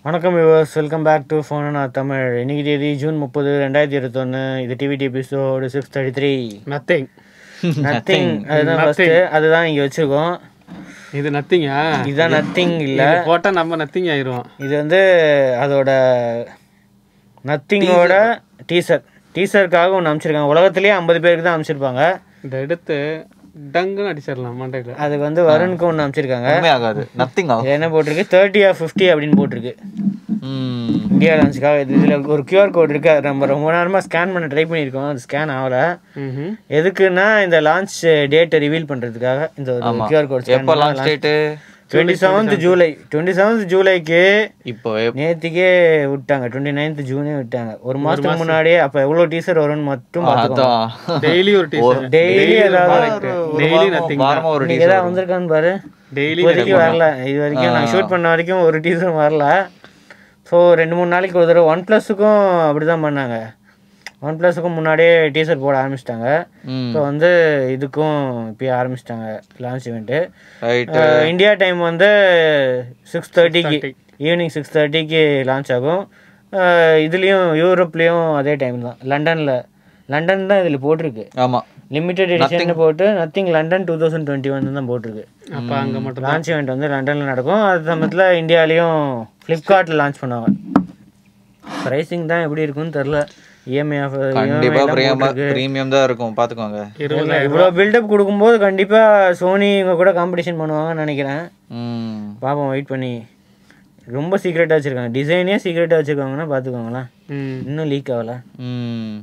வணக்கம் viewers welcome back to phone நான் தமிழ் இன்னைக்கு தேதி ஜூன் முப்பது ரெண்டாயிரத்தி இருபத்தொன்று இது DVD episode six thirty three Nothing Nothing அதுதான் ஃபர்ஸ்ட் அதுதான் இங்கே வச்சிருக்கோம் இது நத்திங்கா இதுதான் நத்திங் இல்லை இது போட்டா நம்ம நத்திங் ஆயிரும் இது வந்து அதோட நத்திங்கோட டீசர் டீசருக்காக ஒன்று அமைச்சிருக்காங்க உலகத்திலேயே ஐம்பது பேருக்கு தான் அமைச்சிருப்பாங்க இதை எடுத்து டங்குன்னு அடிச்சிடலாம் மண்டையில அதுக்கு வந்து வருணுக்கு ஒன்று அமைச்சிருக்காங்க ஒண்ணுமே ஆகாது நத்திங் ஆகும் இது என்ன போட்டிருக்கு தேர்ட்டி ஆர் ஃபிஃப்டி அப்படின்னு போட்டிருக்கு ம். இந்தியா லான்ச்சுக்காக இது இதில் ஒரு கியூஆர் கோட் இருக்கு அது நம்ம ரொம்ப நேரமாக ஸ்கேன் பண்ண ட்ரை பண்ணியிருக்கோம் அது ஸ்கேன் ஆகலை ம்ஹும். எதுக்குன்னா இந்த லான்ச் டேட்டை ரிவீல் பண்ணுறதுக்காக இந்த ஒரு ஆமா கியூஆர் கோட் எப்போ launch date twenty seventh July twenty seventh ஜூலைக்கு இப்போ நேத்திக்கே விட்டாங்க டுவெண்ட்டி நைன்த் ஜூனே விட்டாங்க ஒரு மாசத்துக்கு முன்னாடியே அப்ப எவ்வளவு டீசர் வரும்னு மட்டும் பார்த்துக்கோங்க அதான் டெய்லி ஒரு டீசர் டெய்லி ஏதாவது டெய்லி நத்திங் வாரமா ஒரு இன்னைக்கு ஏதாவது வந்திருக்கான்னு பாரு டெய்லி இப்போதைக்கு வரல இது வரைக்கும் நான் ஷூட் பண்ண வரைக்கும் ஒரு டீசரும் வரல ஸோ ரெண்டு மூணு நாளைக்கு ஒரு தடவை ஒன் ப்ளஸுக்கும் அப்படிதான் பண்ணாங்க ஒன் ப்ளஸுக்கும் முன்னாடியே டீசர் போட ஆரம்பிச்சிட்டாங்க ம் ஸோ வந்து இதுக்கும் இப்பயே ஆரம்பிச்சிட்டாங்க launch event right India time வந்து சிக்ஸ் தேர்ட்டிக்கு ஈவினிங் சிக்ஸ் தேர்ட்டிக்கு லான்ச் ஆகும் அஹ் இதுலேயும் யூரோப்லேயும் அதே டைம் தான் லண்டனில் லண்டன் தான் இதில் போட்டிருக்கு ஆமா லிமிடெட் எடிஷன் போட்டு Nothing London two thousand twenty one தான் போட்டிருக்கு அப்ப அங்க மட்டும் லான்ச் இவெண்ட் வந்து லண்டனில் நடக்கும் அது சமயத்தில் இந்தியாலேயும் ஃப்ளிப்கார்ட்டில் லான்ச் பண்ணுவாங்க ப்ரைஸிங் தான் எப்படி இருக்குன்னு தெரில இஎம்ஐ கண்டிப்பா பிரீமியம் பிரீமியம் தான் இருக்கும் பாத்துக்கோங்க இருபது இவ்வளோ பில்டப் கொடுக்கும்போது கண்டிப்பாக சோனி இவங்க கூட காம்படிஷன் பண்ணுவாங்கன்னு நினைக்கிறேன் ம் பார்ப்போம் வெயிட் பண்ணி ரொம்ப சீக்ரெட்டாக வச்சுருக்காங்க டிசைனே சீக்ரெட்டாக வச்சுருக்காங்கன்னா பார்த்துக்கோங்களேன் ம். இன்னும் லீக் ஆகல ம்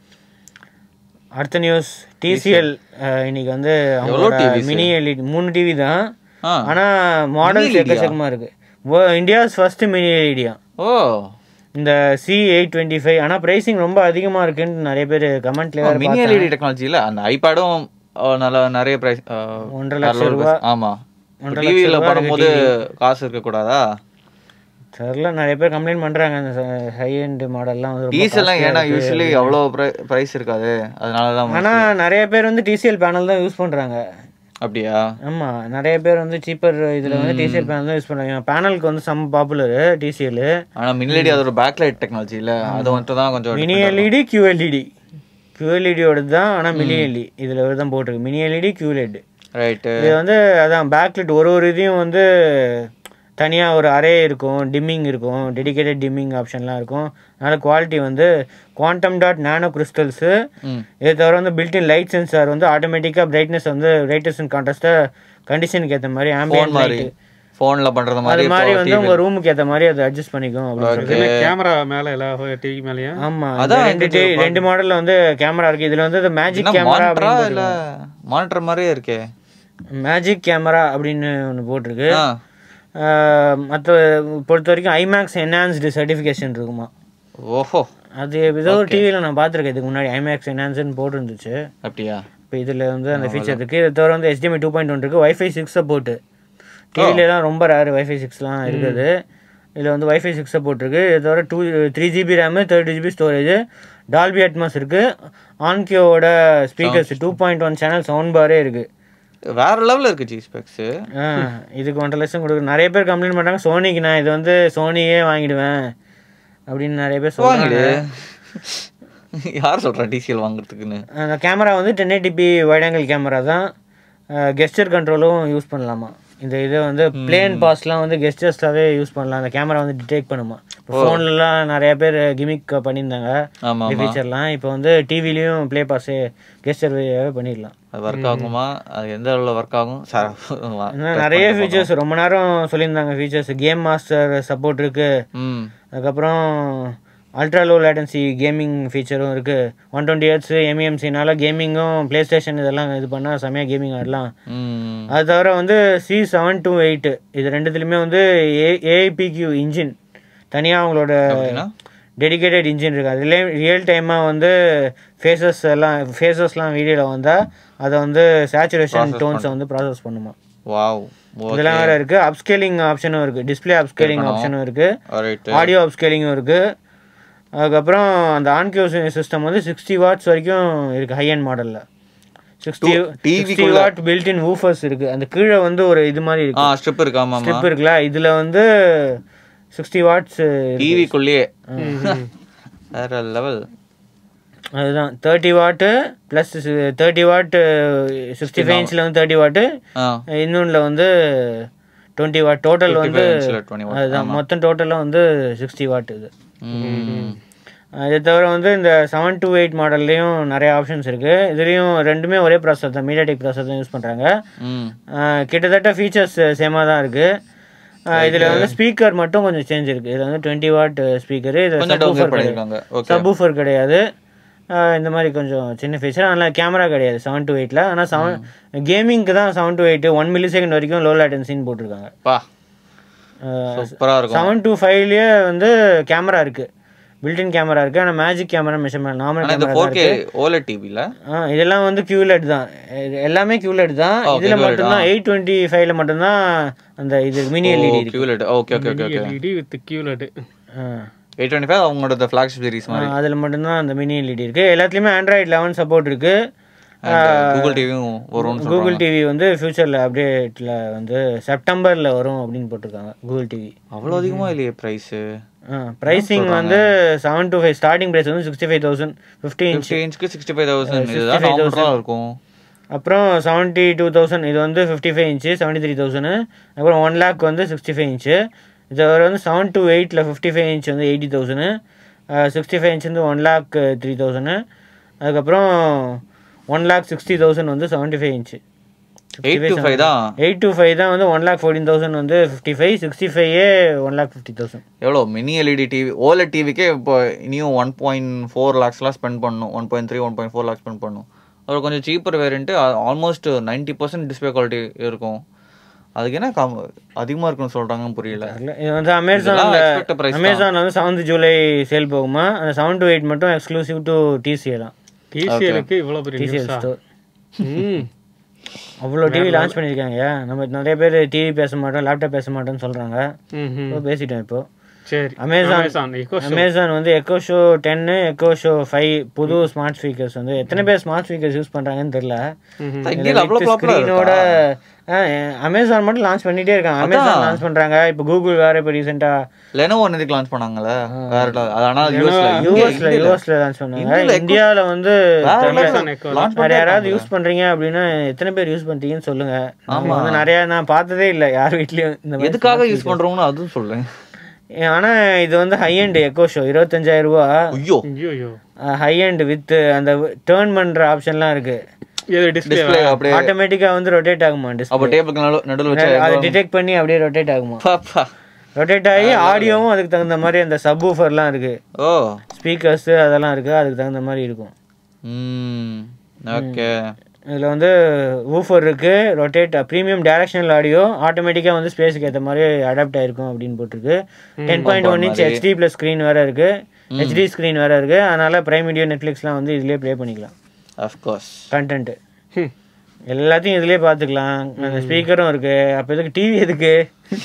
அடுத்த நியூஸ் டிசிஎல் இன்னைக்கு வந்து அவங்களோட மினி எல்இடி மூணு டிவி தான் ஆ ஆனால் மாடல்ஸ் எக்கச்சக்கமாக இருக்குது இந்தியாஸ் ஃபர்ஸ்ட் மினி எல்இடியா ஓ இந்த சி எயிட் டுவெண்ட்டி ஃபைவ் ஆனால் ப்ரைஸிங் ரொம்ப அதிகமாக இருக்குன்னு நிறைய பேர் கமெண்ட்ல வேறு மினி எல்இடி டெக்னாலஜி இல்ல அந்த ஐபேடும் நல்லா நிறைய பிரைஸ் ஒன்றரை லட்சம் ரூபா ஆமா ஒன்றரை டிவியில பண்ணும்போது காசு இருக்க கூடாதா தெரில நிறைய பேர் கம்ப்ளைண்ட் பண்ணுறாங்க அந்த ஹை எண்ட் மாடல்லாம் வந்து ரொம்ப டீஸ் எல்லாம் ஏன்னா யூஸ்வலி அவ்வளோ பிரைஸ் இருக்காது அதனால தான் ஆனால் நிறைய பேர் வந்து டிசிஎல் பேனல் தான் யூஸ் பண்ணுறாங்க அப்படியா ஆமாம் நிறைய பேர் வந்து சீப்பர் இதில் வந்து டிசிஎல் பேனல் தான் யூஸ் பண்ணுறாங்க பேனலுக்கு வந்து செம்ம பாப்புலர் டிசிஎல் ஆனா மின்லெடி அதோட பேக்லைட் டெக்னாலஜி இல்ல அது மட்டும் தான் கொஞ்சம் மினி எல்இடி கியூஎல்இடி கியூஎல்இடியோட தான் ஆனால் மினி எல்இ இதில் தான் போட்டிருக்கு மினி எல்இடி கியூஎல்இடி ரைட்டு இது வந்து அதான் பேக்லைட் ஒரு ஒரு இதையும் வந்து தனியாக ஒரு அரே இருக்கும் டிம்மிங் இருக்கும் டெடிகேட்டட் டிம்மிங் ஆப்ஷன்லாம் இருக்கும் அதனால குவாலிட்டி வந்து குவாண்டம் டாட் நானோ கிறிஸ்டல்ஸு ம் இதை தவிர வந்து பில்டின் லைட் சென்சார் வந்து ஆட்டோமேட்டிக்காக பிரைட்னஸ் வந்து பிரைட்னஸ் அண்ட் கான்ட்ராஸ்ட்டை கண்டிஷனுக்கு ஏற்ற மாதிரி ஃபோன் ஆம்பியன் மாதிரி லைட் ஃபோன்ல பண்றது அது மாதிரி மாதிரி வந்து உங்கள் ரூமுக்கு ஏற்ற மாதிரி அதை அட்ஜஸ்ட் பண்ணிக்கும் அப்படின்னு சொல்லிட்டு இதுல கேமரா மேல எல்லா டிவி மேலயும் ஆமாம் ரெண்டு டி- ரெண்டு மாடலில் வந்து கேமரா இருக்குது இதில் வந்து மேஜிக் கேமரா மானிட்டரா இல்ல மானிட்டர் மாதிரியே இருக்கே மேஜிக் கேமரா அப்படின்னு ஒன்று போட்டிருக்கு ஆ மற்ற பொறுத்த வரைக்கும் ஐமேக்ஸ் என்ஹான்ஸ்டு சர்டிஃபிகேஷன் இருக்குமா ஓஹோ அது ஏதோ ஒரு டிவியில் நான் பார்த்துருக்கேன் இதுக்கு முன்னாடி ஐமேக்ஸ் என்ஹான்ஸ்னு போட்டிருந்துச்சு அப்படியா இப்போ இதில் வந்து அந்த ஃபீச்சர் இருக்குது இதை தவிர வந்து HDMI டூ பாயிண்ட் ஒன் இருக்குது வைஃபை சிக்ஸ் சப்போர்ட்டு டிவிலலாம் ரொம்ப ரேர் வைஃபை சிக்ஸ்லாம் இருக்குது இதில் வந்து வைஃபை சிக்ஸ் சப்போர்ட் இருக்குது இதை தவிர two three GB RAM thirty GB storage Dolby Atmos இருக்குது ஆன்கியோட speakers two point one channel sound பாரே இருக்குது வேற லெவல்ல இருக்கு ஜி ஸ்பெக்ஸ் ஆ இதுக்கு ஒன்றரை லட்சம் கொடுக்கு நிறைய பேர் கம்ப்ளைண்ட் பண்ணுறாங்க சோனிக்கு நான் இது வந்து சோனியே வாங்கிடுவேன் அப்படின்னு நிறைய பேர் சொல்கிறாங்க யார் சொல்றா டிசிஎல் வாங்குறதுக்குன்னு அந்த கேமரா வந்து ten eighty P wide angle camera தான் கெஸ்டர் கண்ட்ரோலும் யூஸ் பண்ணலாமா இந்த இதை வந்து பிளேன் பாஸ்லாம் வந்து கெஸ்டர்ஸ்டாகவே யூஸ் பண்ணலாம் அந்த கேமரா வந்து டிடெக்ட் பண்ணுமா இப்போ ஃபோன்லலாம் நிறைய பேர் கிமிக் பண்ணியிருந்தாங்க ஆமா இந்த ஃபீச்சர்லாம் இப்போ வந்து டிவிலையும் ப்ளே பாஸே கெஸ்டர் பண்ணிடலாம் அது ஒர்க் ஆகுமா அது எந்த அளவுல ஒர்க் ஆகும் சார் இன்னும் நிறைய ஃபீச்சர்ஸ் ரொம்ப நேரம் சொல்லியிருந்தாங்க ஃபீச்சர்ஸ் கேம் மாஸ்டர் சப்போர்ட் இருக்குது ம் அதுக்கப்புறம் அல்ட்ரா லோ லேட்டன்சி கேமிங் ஃபீச்சரும் இருக்குது ஒன் டுவெண்ட்டி ஹெட்ஸ் எம்இஎம்சினால கேமிங்கும் ப்ளே ஸ்டேஷன் இதெல்லாம் இது பண்ணால் செமையாக கேமிங் ஆடலாம் ம் அது தவிர வந்து சி செவன் டூ எயிட்டு இது ரெண்டுத்துலையுமே வந்து ஏ ஏஐபிக்யூ இன்ஜின் தனியாக அவங்களோட அப்படின்னா டெடிகேட்டட் இன்ஜின் இருக்குது அதிலே ரியல் டைமாக வந்து ஃபேஸஸ் எல்லாம் ஃபேஸஸ்லாம் வீடியோவில் வந்தால் அதை வந்து சேச்சுரேஷன் டோன்ஸை வந்து ப்ராசஸ் பண்ணுமா வாவ் இதெல்லாம் வேறு இருக்குது அப்ஸ்கேலிங் ஆப்ஷனும் இருக்குது டிஸ்பிளே அப்ஸ்கேலிங் ஆப்ஷனும் இருக்குது ரைட் ஆடியோ அப்ஸ்கேலிங்கும் இருக்குது அதுக்கப்புறம் அந்த ஆன்கியோ சிஸ்டம் வந்து சிக்ஸ்டி வாட்ஸ் வரைக்கும் இருக்குது ஹை அண்ட் மாடலில் sixty TV sixty watt built in woofers இருக்குது அந்த கீழே வந்து ஒரு இது மாதிரி ஆ இருக்கு ஸ்ட்ரிப் இருக்கு ஆமா ஆமா ஸ்டெப் இருக்குல்ல இதில் வந்து சிக்ஸ்டி வாட்ஸ் டிவிக்குள்ளேயே வேற லெவல் அதுதான் thirty watt plus thirty watt sixty five இன்ச்சில் வந்து தேர்ட்டி வாட்டு ஆ இன்னொன்றில் வந்து டுவெண்ட்டி வாட் டோட்டல் வந்து inchல 20 watt, அதுதான் மொத்தம் டோட்டலாக வந்து சிக்ஸ்டி வாட் இது ம் அஹ் இதை தவிர வந்து இந்த செவன் டூ எயிட் மாடல்லையும் நிறைய ஆப்ஷன்ஸ் இருக்குது இதுலேயும் ரெண்டுமே ஒரே ப்ராசஸர் தான் மீடியாடெக் ப்ராசஸர் தான் யூஸ் பண்ணுறாங்க ம் கிட்டத்தட்ட ஃபீச்சர்ஸ் சேமாக தான் இருக்குது இதில் வந்து ஸ்பீக்கர் மட்டும் கொஞ்சம் சேஞ்ச் இருக்குது இதில் வந்து டுவெண்ட்டி வாட் ஸ்பீக்கரு இது கொஞ்சம் டவுன்கிரேட் பண்ணிருக்காங்க ஓகே சப்வூஃபர் கிடையாது அஹ் இந்த மாதிரி கொஞ்சம் சின்ன ஃபீச்சர் அதனால் கேமரா கிடையாது செவன் டு எயிட்டில் ஆனால் செவன் கேமிங்க்கு தான் seven two eight one millisecond வரைக்கும் லோ லேட்டன்சின்னு போட்டிருக்காங்க பா சூப்பரா இருக்கும் செவன் டு ஃபைவ்லேயே வந்து கேமரா இருக்குது பில்டின் கேமரா இருக்குது ஆனால் மேஜிக் கேமரா மெஷர்மெண்ட் நார்மல் ஆனா இந்த கேமரா ஃபோர் கே ஓலட் டிவில ஆ இதெல்லாம் வந்து QLED தான் இது எல்லாமே QLED தான் Okay, இதில் QLED, மட்டும்தான் எயிட் டுவெண்ட்டி ஃபைவ்ல மட்டும்தான் அந்த இது மினி எல்இடி இருக்கு QLED okay okay okay okay LED with QLED eight twenty five அவங்களோட ஃபிளாக்ஷிப் சீரிஸ் மாதிரி அதில் மட்டும்தான் அந்த மினி எல்இடி இருக்கு எல்லாத்துலேயுமே ஆண்ட்ராய்ட் லெவன் சப்போர்ட் இருக்கு கூகுள் டிவியும் வரும்னு கூகுள் டிவி வந்து ஃபியூச்சரில் அப்டேட்டில் வந்து செப்டம்பரில் வரும் அப்படின்னு போட்டிருக்காங்க கூகுள் டிவி அவ்வளோ அதிகமா இல்லையே ப்ரைஸ் ப்ரைஸிங் வந்து seven two five starting price வந்து sixty five thousand fifty inch fifty இன்ச்க்கு சிக்ஸ்டி ஃபைவ் தௌசண்ட் இதுதான் நார்மலாக இருக்கும் அப்புறம் செவன்ட்டி டூ தௌசண்ட் இது வந்து fifty five inch seventy three thousand அப்புறம் ஒன் லேக் வந்து சிக்ஸ்டி ஃபைவ் இன்ச்சு இது வந்து செவன் டு எயிட்டில் ஃபிஃப்டி ஃபைவ் இன்ச் வந்து eighty thousand sixty five inch வந்து ஒன் லேக் த்ரீ தௌசண்ட் அதுக்கப்புறம் ஒன் லேக் சிக்ஸ்டி தௌசண்ட் வந்து seventy five inch eight two five தான் எயிட் டு ஃபைவ் தான் வந்து ஒன் லேக் ஃபோர்டீன் தௌசண்ட் வந்து ஃபிஃப்டி ஃபைவ் சிக்ஸ்டி ஃபைவே ஒன் லேக் ஃபிஃப்டி தௌசண்ட் எவ்வளோ மினி எல்இடி டிவி ஓலட் டிவிக்கே இப்போ இனியும் ஒன் பாயிண்ட் ஃபோர் லேக்ஸ்லாம் ஸ்பெண்ட் பண்ணணும் one point three one point four lakhs spend பண்ணணும் அப்புறம் கொஞ்சம் cheaper variant almost ninety percent display quality இருக்கும் அதுக்கு என்ன கம் அதிகமாக இருக்குன்னு சொல்கிறாங்கன்னு புரியல இது வந்து அமேசானில் இதெல்லாம் expected price தான். அமேசான் வந்து செவன்த் ஜூலை சேல் போகுமா அந்த செவன் டு எயிட் மட்டும் எக்ஸ்க்ளூசிவ் டு டிசிஏ தான் டிசிஎலுக்கு இவ்வளவு பெரிய டிசிஎல் நியூஸா ஸ்டோர் ம் அவ்வளோ டிவி லான்ச் பண்ணியிருக்காங்க நம்ம நிறைய பேர் டிவி பேச மாட்டோம் லேப்டாப் பேச மாட்டோம்னு சொல்கிறாங்க ம்ஹும். இப்போ பேசிட்டோம் இப்போ சரி Amazon Amazon eco show. Amazon வந்து எக்கோ ஷோ டென்னு எக்கோ ஷோ ஃபைவ் புது ஸ்மார்ட் ஸ்பீக்கர்ஸ் வந்து எத்தனை பேர் ஸ்மார்ட் ஸ்பீக்கர்ஸ் யூஸ் பண்ணுறாங்கன்னு தெரில ம்ஹும். இந்தியாவில் அவ்வளோ பாப்புலர் ஸ்க்ரீனோட அமேசான் மட்டும் லான்ச் பண்ணிட்டே இருக்காங்க அமேசான் லான்ச் பண்ணுறாங்க இப்போ கூகுள் வேறு இப்போ ரீசெண்டாக லெனோவோ ஒன்றுக்கு லான்ச் பண்ணாங்கல்ல வேற இல்ல- அது ஆனால் யூஎஸ்ல யூஎஸ்ல யூஎஸ்ல லான்ச் பண்ணாங்க இந்தியால இந்தியாவில் வந்து அமேசான் echo லான்ச் வேற யாராவது யூஸ் பண்றீங்க அப்படின்னா எத்தனை பேர் யூஸ் பண்றீங்கன்னு சொல்லுங்க ஆமா வந்து நிறைய நான் பார்த்ததே இல்ல யார் வீட்லயும் இந்த மாதிரி எதுக்காக யூஸ் பண்றோம்னு அதுவும் சொல்றேன் ஆனா இது வந்து ஹை எண்ட் எக்கோ ஷோ இருபத்தஞ்சாயிரம் ரூபா ஐயோ ஐயோ ஐயோ ஹை எண்ட் வித் அந்த டேர்ன் பண்ற ஆப்ஷன்லாம் இருக்கு இது டிஸ்பிளே டிஸ்பிளே அப்படியே ஆட்டோமேட்டிக்கா வந்து ரொட்டேட் ஆகுமா அப்போ டிஸ்பிளே டேபிளுக்கு நடு நடுவில் வச்சு அதை டிடெக்ட் பண்ணி அப்படியே ரொட்டேட் ஆகுமா பாப்பா. ரொட்டேட் ஆகி ஆடியோவும் அதுக்கு தகுந்த மாதிரி அந்த சப் ஊஃபர்லாம் இருக்கு ஓ ஸ்பீக்கர்ஸ் அதெல்லாம் இருக்கு அதுக்கு தகுந்த மாதிரி இருக்கும் ம் ஓகே இதில் வந்து ஊஃபர் இருக்கு ரொட்டேட் ப்ரீமியம் டைரக்ஷனல் ஆடியோ ஆட்டோமேட்டிக்காக வந்து ஸ்பேஸுக்கு ஏற்ற மாதிரி அடாப்ட் ஆயிருக்கும் அப்படின்னு போட்டிருக்கு ten point one inch HD plus screen வேற இருக்கு ஹெச்டி ஸ்க்ரீன் வேற இருக்கு அதனால பிரைம் வீடியோ நெட்ஃப்ளிக்ஸ்லாம் வந்து இதுலேயே ப்ளே பண்ணிக்கலாம் அஃப்கோர்ஸ் கண்டென்ட் எல்லாத்தையும் இதுலேயே பார்த்துக்கலாம் அந்த ஸ்பீக்கரும் இருக்கு அப்போ எதுக்கு டிவி எதுக்கு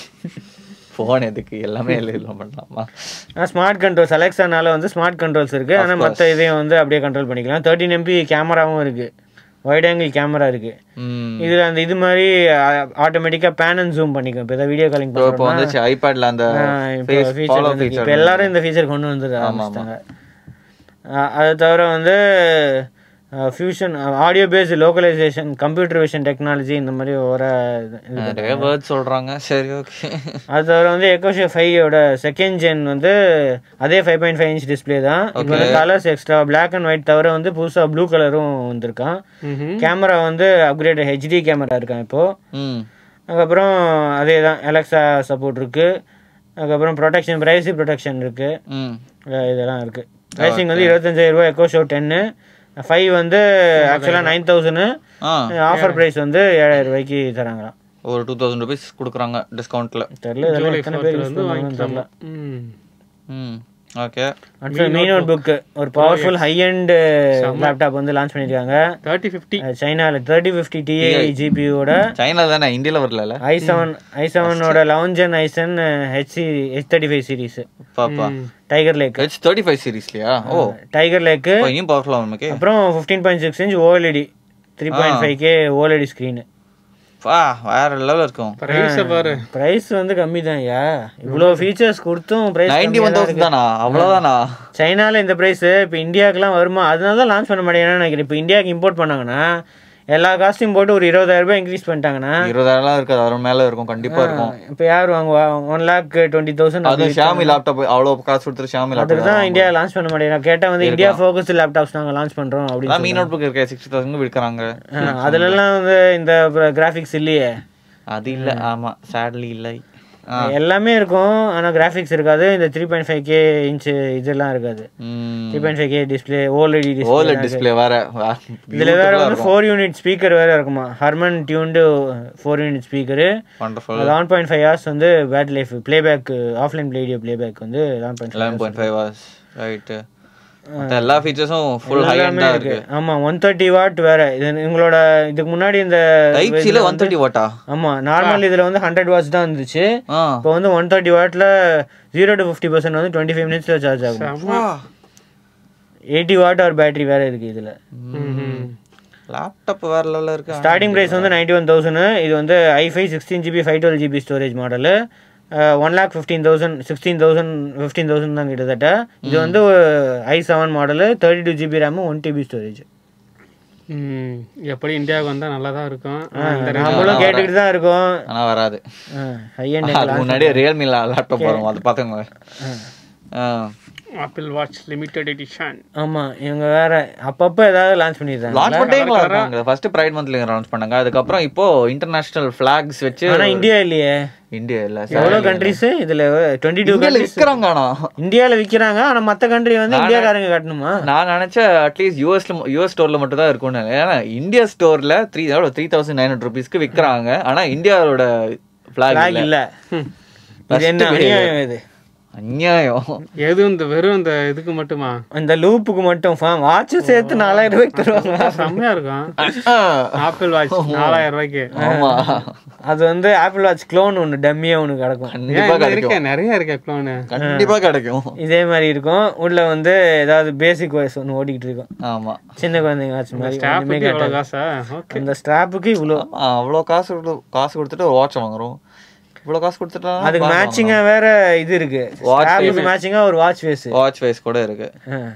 ஃபோன் எதுக்கு எல்லாமே எல்லாம் பண்ணலாமா ஸ்மார்ட் கண்ட்ரோல்ஸ் அலெக்சானால வந்து ஸ்மார்ட் கண்ட்ரோல்ஸ் இருக்கு ஆனால் மற்ற இதையும் வந்து அப்படியே கண்ட்ரோல் பண்ணிக்கலாம் தேர்ட்டின் எம்பி கேமராவும் இருக்கு வைட் ஆங்கிள் கேமரா இருக்கு ம் இதுல அந்த இது மாதிரி ஆட்டோமேட்டிக்கா பேன் அண்ட் ஜூம் பண்ணிக்கும் இப்போ ஏதாவது வீடியோ காலிங் இப்போ இப்போ வந்துச்சு ஐபேட்ல அந்த ஃபேஸ் ஃபாலோ இப்போ ஃபீச்சர் எல்லாரும் இந்த ஃபீச்சர் கொண்டு வந்து ஆரம்பிச்சிட்டாங்க அது தவிர வந்து fusion audio based localization computer vision technology இந்த மாதிரி வர இது- இது நிறைய வேர்ட் சொல்றாங்க சரி ஓகே அது தவிர வந்து எக்கோஷோ ஃபைவோட செகண்ட் ஜென் வந்து அதே five point five inch display தான் இப்போ வந்து colours extra black and white தவிர வந்து புதுசாக ப்ளூ கலரும் வந்திருக்கான் ம்ஹும். கேமரா வந்து அப்கிரேட் ஹெச்டி கேமரா இருக்கான் இப்போ ம் அதுக்கப்புறம் அதே தான் எலக்ஸா சப்போர்ட் இருக்கு அதுக்கப்புறம் ப்ரொடெக்ஷன் ப்ரைஸி ப்ரொடெக்ஷன் இருக்கு ம் அஹ் இதெல்லாம் இருக்கு ப்ரைஸிங் வந்து இருபத்தஞ்சாயிரம் ரூபாய் எக்கோ ஷோ டென்னு ஃபைவ் வந்து ஆக்சுவலாக நைன் தௌசண்ட் ஆ ஆஃபர் ப்ரைஸ் வந்து ஏழாயிரம் ரூபாய்க்கு தராங்களாம் ஒரு டூ தௌசண்ட் ருபீஸ் கொடுக்குறாங்க டிஸ்கவுண்ட்ல தெரியல இதெல்லாம் ஜூலை எத்தனை பேர் ஃபோர்த்ல யூஸ் இருந்து பண்ணுவாங்கன்னு தெரியல வாங்கிக்கலாம் ம் ம் ஓகே அடுத்து மீ நோட் புக் ஒரு பவர்ஃபுல் ஹை அண்ட் லேப்டாப் வந்து லான்ச் பண்ணியிருக்காங்க தேர்ட்டி ஃபிஃப்டி சைனால தேர்ட்டி ஃபிஃப்டி டிஐ ஜிபியோட சைனா தானே இந்தியாவில் வரல ஐ செவன் ஐ செவனோட லெவன் ஜென் ஐசன் H H thirty five series பாப்பா Tiger Lake H thirty five சீரீஸ்லையா ஓ டைகர் லேக்கு இப்போ இனியும் பவர்ஃபுல்லாக நமக்கு அப்புறம் fifteen point six inch OLED three point five K OLED screen பா வேற லெவல் இருக்கும் பிரைஸ பாரு ப்ரைஸ் வந்து கம்மி தான் ஐயா இவ்வளோ ஃபீச்சர்ஸ் கொடுத்தும் ப்ரைஸ் நைன்டி ஒன் தௌசண்ட் தானா அவ்வளோதானா சைனால இந்த ப்ரைஸ் இப்போ இந்தியாவுக்குலாம் வருமா அதனால தான் லான்ச் பண்ண மாட்டேங்கிறான்னு நினைக்கிறேன் இப்போ இந்தியாவுக்கு இம்போர்ட் பண்ணாங்கன்னா எல்லா காஸ்ட்டையும் போட்டு ஒரு இருபதாயிரம் ரூபாய் இன்க்ரீஸ் பண்ணிட்டாங்கன்னா இருபதாயிரம் இருக்காது அதோட மேல இருக்கும் கண்டிப்பா இருக்கும் இப்போ யார் வாங்குவா ஒன் லேக் டுவெண்ட்டி தௌசண்ட் அது ஷாமி லேப்டாப் அவ்வளோ காசு கொடுத்துட்டு ஷாமி அதுக்கு லேப்டாப் தான் இந்தியா லான்ச் பண்ண மாட்டேங்கிறாங்க கேட்டால் வந்து இந்தியா ஃபோக்கஸ் லேப்டாப்ஸ் நாங்கள் லான்ச் பண்ணுறோம் அப்படின்னு அதான் மீ நோட் புக் இருக்க சிக்ஸ்டி தௌசண்ட் விற்கிறாங்க ஆ, அதுலலாம் வந்து இந்த கிராஃபிக்ஸ் இல்லையே அது இல்ல ஆமா சேட்லி இல்லை ஆ. எல்லாமே இருக்கும் ஆனால் கிராஃபிக்ஸ் இருக்காது இந்த three point five K inch இதெல்லாம் இருக்காது ம் three point five K display already display OLED display வேற இதில் வேற வந்து ஃபோர் யூனிட் ஸ்பீக்கர் வேற இருக்குமா Harman tuned four unit speaker wonderful eleven point five hours வந்து battery life playback offline video playback வந்து eleven point eleven point five hours right எல்லா ஃபீச்சர்ஸும் ஃபுல் ஹை எல்லாமே இருக்கு இருக்கு ஆமா ஒன் தேர்ட்டி வாட் வேற இது உங்களோட இதுக்கு முன்னாடி இந்த டைப் சில ஒன் தேர்ட்டி வாட்டா ஆமா நார்மல் இதுல வந்து ஹண்ட்ரட் வாட்ஸ் தான் இருந்துச்சு ஆ இப்போ வந்து ஒன் தேர்ட்டி வாட்ல ஜீரோ டு ஃபிஃப்டி பர்சன்ட் வந்து டுவெண்ட்டி ஃபைவ் மினிட்ஸ்ல சார்ஜ் ஆகும் எயிட்டி வாட் ஒரு பேட்டரி வேற இருக்கு இதுல லேப்டாப் வேற லெவல்ல இருக்கு ஸ்டார்டிங் பிரைஸ் வந்து நைன்டி ஒன் தௌசண்ட் இது வந்து I five sixteen GB five twelve GB storage model one lakh fifteen thousand sixteen thousand fifteen thousand தான் கிட்டத்தட்ட இது வந்து I seven model thirty two GB RAM one TB storage ம் எப்படி இந்தியாவுக்கு வந்தா நல்லா தான் இருக்கும் ஆனா இந்த நம்மளும் கேட்டுக்கிட்டு தான் இருக்கோம் ஆனா வராது ஹை அண்ட் அதுக்கு முன்னாடி ரியல்மி லேப்டாப் வரும் அது பாத்துங்க ஆப்பிள் வாட்ச் லிமிடெட் எடிஷன் ஆமா இவங்க வேற அப்பப்போ ஏதாவது லான்ச் பண்ணிடுறாங்க லான்ச் பண்ணிட்டே இருக்காங்க ஃபர்ஸ்ட் பிரைட் மந்த்ல லான்ச் பண்ணாங்க அதுக்கப்புறம் இப்போ இன்டர்நேஷனல் ஃபிளாக்ஸ் வச்சு ஆனா இந்தியா இல்லையே இந்தியா இல்ல எவ்வளவு கண்ட்ரிஸ் இதுல டுவெண்ட்டி டூ இந்தியால விக்கிறாங்க ஆனா இந்தியால விக்கிறாங்க ஆனா மத்த கண்ட்ரி வந்து இந்தியாக்காரங்க காட்டணுமா நான் நினைச்சேன் அட்லீஸ்ட் யூஎஸ்ல யூஎஸ் ஸ்டோர்ல மட்டும் தான் இருக்கும்னு ஏன்னா இந்தியா ஸ்டோர்ல த்ரீ எவ்வளோ த்ரீ தௌசண்ட் நைன் ஹண்ட்ரட் ருபீஸ்க்கு விற்கிறாங்க ஆனா இந்தியாவோட ஃபிளாக் Flag இல்ல இது என்ன அநியாயம் இது அநியாயம் எது இந்த வெறும் இந்த இதுக்கு மட்டுமா இந்த லூப்புக்கு மட்டும் வாட்சும் சேர்த்து நாலாயிரம் ரூபாய்க்கு தருவாங்க செம்மையா இருக்கும் ஆப்பிள் வாட்ச் நாலாயிரம் ரூபாய்க்கு ஆமா அது வந்து ஆப்பிள் வாட்ச் க்ளோன் ஒன்று டம்மியா ஒன்று கிடக்கும் கண்டிப்பா ஏன் கிடைக்கும் இருக்கே நிறைய இருக்கே க்ளோனு கண்டிப்பா கிடைக்கும் இதே மாதிரி இருக்கும் உள்ள வந்து ஏதாவது பேசிக் வாய்ஸ் ஒன்று ஓடிக்கிட்டு இருக்கும் ஆமா சின்ன குழந்தைங்க வாட்ச் மாதிரி ஒண்ணுமே ஸ்டாப்புக்கு எவ்வளவு காட்டாது. காசா ஓகே அந்த ஸ்ட்ராப்புக்கு இவ்வளோ ஆமா, அவ்வளோ காசு கொடுத்து- காசு கொடுத்துட்டு ஒரு வாட்ச் வாங்குறோம் இவ்வளோ காசு கொடுத்துட்டா அதுக்கு மேட்சிங்கா வேற இது இருக்கு Watch ஸ்ட்ராப்புக்கு மேட்சிங்கா ஒரு வாட்ச் ஃபேஸ் வாட்ச் வைஸ் கூட இருக்கு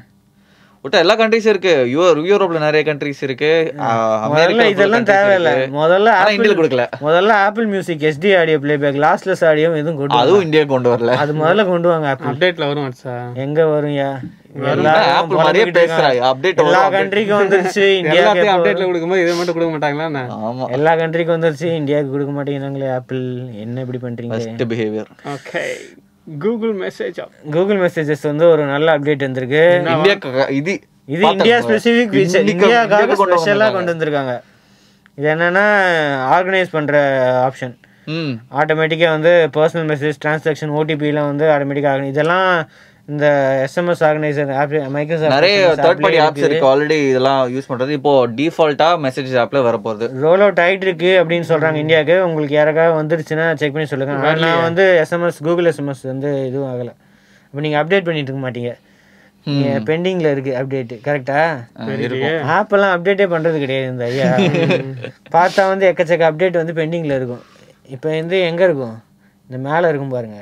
விட்டா எல்லா கண்ட்ரிஸும் இருக்கு யூ யூரோப்ல நிறைய கண்ட்ரிஸ் இருக்கு முதல்ல இதெல்லாம் தேவையில்ல முதல்ல ஆனா ஆப்பிள் இந்தியால கொடுக்கல முதல்ல Apple Music SD audio playback lossless audio எதுவும் கொண்டு வரல. அதுவும் இந்தியா கொண்டு வரல அது முதல்ல கொண்டு வாங்க ஆப்பிள் அப்டேட்ல வரும் வாட்ஸா எங்க வரும்யா ஆப்பிள் மாதிரியே பேசுறாங்க அப்டேட் எல்லா கண்ட்ரிக்கும் வந்துருச்சு இந்தியாவுக்கு எல்லாத்தையும் எப்போ அப்டேட்ல கொடுக்கும்போது இதை மட்டும் கொடுக்க மாட்டாங்களா என்ன? ஆமா எல்லா கண்ட்ரிக்கும் வந்துருச்சு இந்தியாவுக்கு கொடுக்க மாட்டேங்கிறாங்களே ஆப்பிள் என்ன இப்படி பண்றீங்க first behaviour okay Google message Google messages வந்து ஒரு நல்ல அப்டேட் வந்திருக்கு இந்தியா இது இது இந்தியா ஸ்பெசிஃபிக் ஃபீச்சர் இன்னைக்கு- இந்தியாக்காக இந்தியாவுக்கு கொண்டு ஸ்பெஷலாக கொண்டு வந்திருக்காங்க இது என்னன்னா ஆர்கனைஸ் பண்ற ஆப்ஷன் ம் ஆட்டோமேட்டிக்காக வந்து பர்சனல் மெசேஜ் டிரான்சாக்ஷன் ஓடிபிலாம் வந்து ஆட்டோமேட்டிக்காக இதெல்லாம் இந்த எஸ்எம்எஸ் ஆர்கனைசர் ஆப் மைக்ரோசாஃப்ட் நிறைய தேர்ட் பார்ட்டி ஆப்ஸ் இருக்கு ஆல்ரெடி இதெல்லாம் யூஸ் பண்றது இப்போ டிஃபால்ட்டா மெசேஜ் ஆப்ல வர போகுது ரோல் அவுட் ஆயிட்டு இருக்கு அப்படின்னு சொல்றாங்க இந்தியாவுக்கு உங்களுக்கு யாராவது வந்துருச்சுன்னா செக் பண்ணி சொல்லுங்க ஆனா நான் வந்து எஸ்எம்எஸ் கூகுள் எஸ்எம்எஸ் வந்து இதுவும் ஆகல இப்போ நீங்க அப்டேட் பண்ணிட்டு இருக்க மாட்டீங்க பெண்டிங்ல இருக்கு அப்டேட் கரெக்டா இருக்கும் ஆப் எல்லாம் அப்டேட்டே பண்றது கிடையாது இந்த ஐயா பார்த்தா வந்து எக்கச்சக்க அப்டேட் வந்து பெண்டிங்ல இருக்கும் இப்போ வந்து எங்க இருக்கும் இந்த மேல இருக்கும் பாருங்க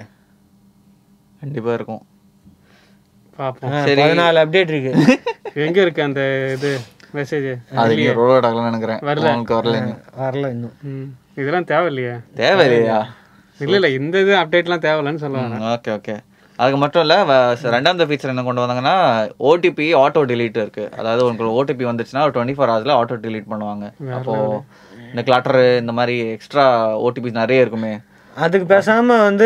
கண்டிப்பா இருக்கும் பாப்போம் ஆ, பதினாலு அப்டேட் இருக்கு எங்க இருக்கு அந்த இது மெசேஜ் அது நீங்க ரோல் அவுட் ஆகலன்னு நினைக்கிறேன் உங்களுக்கு வரல இன்னும். வரல இன்னும் இதெல்லாம் தேவையில்லையே தேவையில்லையா இல்ல இல்ல இந்த இது அப்டேட்லாம் தேவையில்லன்னு சொல்லுவாங்க ஓகே ஓகே அதுக்கு மட்டும் இல்ல வ- ரெண்டாவது ஃபீச்சர் என்ன கொண்டு வந்தாங்கன்னா ஓடிபி ஆட்டோ delete இருக்கு அதாவது உங்களுக்கு ஓடிபி வந்துச்சுன்னா ஒரு டுவெண்ட்டி ஃபோர் ஹவர்ஸ்ல ஆட்டோ delete பண்ணுவாங்க அப்போ இந்த கிளாட்டர் இந்த மாதிரி எக்ஸ்ட்ரா ஓடிபி நிறைய இருக்குமே அதுக்கு பேசாம வந்து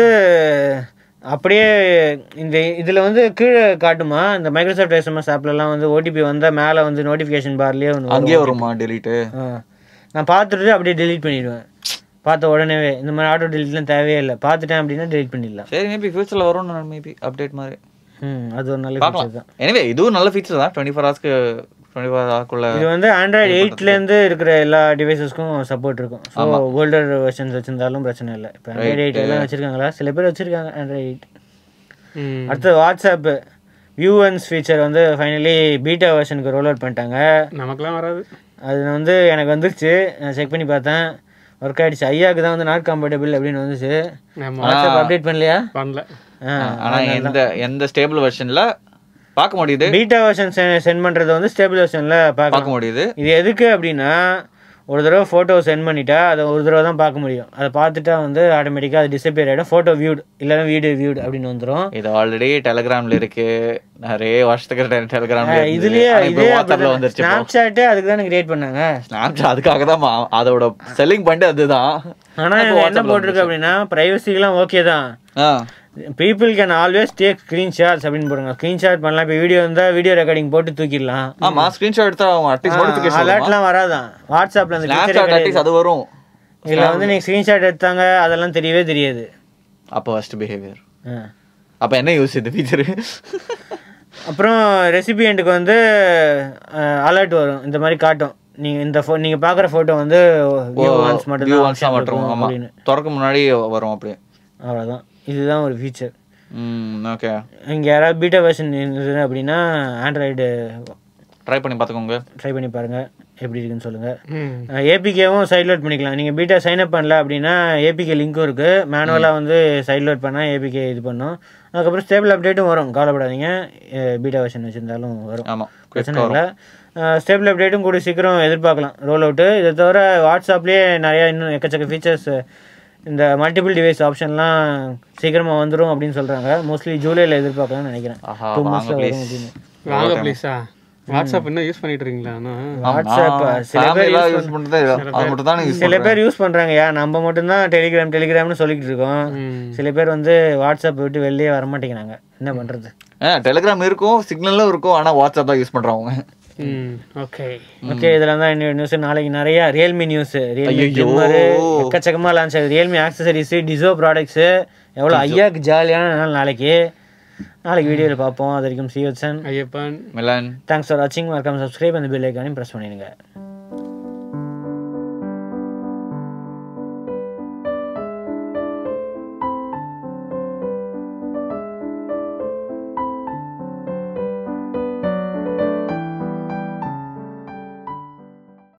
அப்படியே இந்த இதுல வந்து கீழே காட்டுமா இந்த மைக்ரோசாஃப்ட் எஸ்எம்எஸ் ஆப்லலாம் வந்து ஓடிபி வந்தா மேல வந்து நோட்டிஃபிகேஷன் பார்லயே ஒன்று அங்கேயே வருமா delete நான் பார்த்துட்டு அப்படியே டெலீட் பண்ணிடுவேன் பார்த்த உடனேவே இந்த மாதிரி ஆட்டோ டெலிட்லாம் தேவையே இல்லை பார்த்துட்டேன் அப்படின்னா டெலீட் பண்ணிடலாம் சரி மேபி ஃபியூச்சர்ல வரும் மேபி அப்டேட் மாதிரி ம் அது ஒரு நல்ல ஃபீச்சர் தான் எனிவே இதுவும் நல்ல ஃபீச்சர் தான் டுவெண்ட்டி ஃபோர் ஹவர்ஸ்க்கு டுவெண்ட்டி ஃபோர் ஹவர்க்குள்ள இது வந்து ஆண்ட்ராய்டு எயிட்லேருந்து இருக்கிற எல்லா டிவைசஸ்க்கும் சப்போர்ட் இருக்கும் ஸோ ஓல்டர் வெர்ஷன்ஸ் வச்சிருந்தாலும் பிரச்சனை இல்லை இப்போ ஆண்ட்ராய்டு எயிட் எல்லாம் வச்சிருக்காங்களா சில பேர் வச்சிருக்காங்க ஆண்ட்ராய்டு எயிட் ம். அடுத்து வாட்ஸ்அப் வியூவன்ஸ் ஃபீச்சர் வந்து ஃபைனலி பீட்டா வெர்ஷனுக்கு ரோல் அவுட் பண்ணிட்டாங்க நமக்கெல்லாம் வராது அது வந்து எனக்கு வந்துருச்சு நான் செக் பண்ணி பார்த்தேன் ஒர்க் ஆயிடுச்சு ஐயாக்கு தான் வந்து நாட் கம்பர்டபிள் அப்படின்னு வந்துச்சு ஆமா வாட்ஸ்அப் அப்டேட் பண்ணலையா பண்ணல ஆ ஆனா எந்த எந்த ஸ்டேபிள் வெர்ஷன்ல பார்க்க முடியுது பீட்டா வெர்ஷன் சென்ட் பண்ணுறது வந்து ஸ்டேபிள் வெர்ஷனில் பார்க்கலாம் பார்க்க முடியுது இது எதுக்கு அப்படின்னா ஒரு தடவை ஃபோட்டோ சென்ட் பண்ணிட்டா அதை ஒரு தடவை தான் பார்க்க முடியும் அதை பார்த்துட்டா வந்து ஆட்டோமேட்டிக்காக அது டிசப்பியர் ஆகிடும் ஃபோட்டோ வியூட் இல்லைன்னா வீடியோ வியூட் அப்படின்னு வந்துடும் இது ஆல்ரெடி டெலிகிராம்ல இருக்கு நிறைய வருஷத்துக்கு டெ- டெலிகிராம்ல இருந்தது. இதுலயே ஆனா இப்ப இதே வாட்ஸ்அப்ல வந்துருச்சு இப்போ. ஸ்னாப் சாட்டு அதுக்கு தானே கிரியேட் பண்ணாங்க ஸ்னாப்சாட் அதுக்காக தான் மா- அதோட செல்லிங் பண்ணி அதுதான் ஆனால் என்ன போட்டிருக்கு அப்படின்னா ப்ரைவசிக்கெலாம் ஓகே தான் ah people can always take screenshots அப்படின்னு போடுங்க ஸ்க்ரீன்ஷாட் பண்ணலாம் இப்போ வீடியோ இருந்தால் வீடியோ ரெக்கார்டிங் போட்டு தூக்கிடலாம் ஆமா ஸ்கிரீன்ஷாட் எடுத்தா அட்லீஸ்ட் நோட்டிஃபிகேஷன் அலர்ட்லாம் வராதான் வாட்ஸ்அப்பில் அந்த feature ஸ்னாப்சாட் அட்லீஸ்ட் அது வரும் இதில் வந்து நீங்கள் ஸ்க்ரீன்ஷாட் எடுத்தாங்க அதெல்லாம் தெரியவே தெரியாது அப்போ ஃபர்ஸ்ட் பிஹேவியர் ஆ அப்ப என்ன யூஸ் இந்த ஃபீச்சர் அப்புறம் ரெசிபியண்ட்டுக்கு வந்து அலர்ட் வரும் இந்த மாதிரி காட்டும் நீங்க இந்த ஃபோ நீங்கள் பார்க்குற ஃபோட்டோ வந்து வியூ ஒன்ஸ் மட்டும் வியூ தான் ஒன்ஸா மட்டும் ஆமா அப்படின்னு திறக்க முன்னாடி வரும் அப்படியே அவ்வளோதான் இதுதான் ஒரு ஃபீச்சர் ம் ஓகே இங்கே யாராவது பீட்டா வெர்ஷன் இருந்தது அப்படின்னா ஆண்ட்ராய்டு ட்ரை பண்ணி பார்த்துக்கோங்க ட்ரை பண்ணி பாருங்க எப்படி இருக்குன்னு சொல்லுங்க ம் ஏபிகேவும் சைட் லோட் பண்ணிக்கலாம் நீங்கள் பீட்டா சைன் அப் பண்ணல அப்படின்னா ஏபிகே லிங்க்கும் இருக்குது மேனுவலாக வந்து சைட் லோட் பண்ணால் ஏபிகே இது பண்ணும் அதுக்கப்புறம் ஸ்டேபிள் அப்டேட்டும் வரும் கவலைப்படாதீங்க பீட்டா வெர்ஷன் வச்சுருந்தாலும் வரும் ஆமா பிரச்சனை இல்லை ஸ்டேபிள் அப்டேட்டும் கூட சீக்கிரம் எதிர்பார்க்கலாம் ரோல் அவுட்டு இதை தவிர வாட்ஸ்அப்லேயே நிறையா இன்னும் எக்கச்சக்க ஃபீச்சர்ஸ் இந்த மல்டிபிள் டிவைஸ் ஆப்ஷன்லாம் சீக்கிரமாக வந்துடும் அப்படின்னு சொல்கிறாங்க மோஸ்ட்லி ஜூலையில் எதிர்பார்க்கலாம்னு நினைக்கிறேன் ஆஹா டூ வாங்க மந்த்ஸில் ப்ளீஸ் வரும் அப்படின்னு வாங்க ப்ளீஸா வாட்ஸ்அப் இன்னும் யூஸ் பண்ணிட்டு இருக்கீங்களா அண்ணா? வாட்ஸ்அப் சில பேர் ஃபேமிலிலாம் use யூஸ் பண்றதே அது மட்டும் தான் யூஸ் சில பேர் யூஸ் பண்ணுறாங்கய்யா நம்ம மட்டும்தான் டெலிகிராம் டெலிகிராம்னு சொல்லிக்கிட்டு இருக்கோம் ம் சில பேர் வந்து வாட்ஸ்அப் விட்டு வெளியே வர மாட்டேங்கிறாங்க என்ன பண்ணுறது டெலிகிராம் இருக்கும் சிக்னலும் இருக்கும் ஆனா வாட்ஸ்அப் தான் யூஸ் பண்றவங்க ம் ஓகே ஓகே இதெல்லாம் தான் இன்னொரு நியூஸ் நாளைக்கு நிறைய ரியல்மி நியூஸ் ரியல்மி ஐயையோ. ஜிம்மரு எக்கச்சக்கமா லான்ச் ஆகுது ரியல்மி ஆக்சசரிஸ் டிசோ ப்ராடக்ட்ஸ் எவ்வளோ ஐயாக்கு ஜாலியான நாள் நாளைக்கு நாளைக்கு வீடியோவில் பார்ப்போம் அது வரைக்கும் சிவச்சன் ஐயப்பன் மிலன் தேங்க்ஸ் ஃபார் வாட்சிங் மறக்காம சப்ஸ்கிரைப் அந்த பெல் ஐக்கானையும் ப்ரெஸ் பண்ணிடுங்க